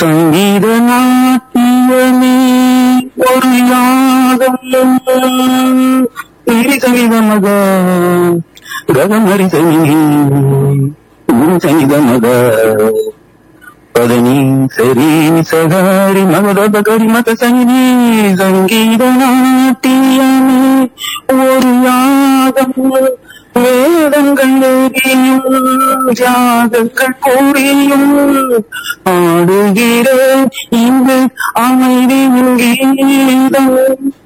சங்கீத நாட்டியமே ஒரு யாகம் இரு சங்கீத மக ககமரி சங்கி சங்கீத மக பதனி சரி சகாரி மகத கரி மத சங்கி சங்கீத நாட்டியமே ஒரு யாகம் வேதங்கள் எழுதியும் ஜாதங்கள் கூறியும் ஆடுகிற இங்கு அமைதி கீதம்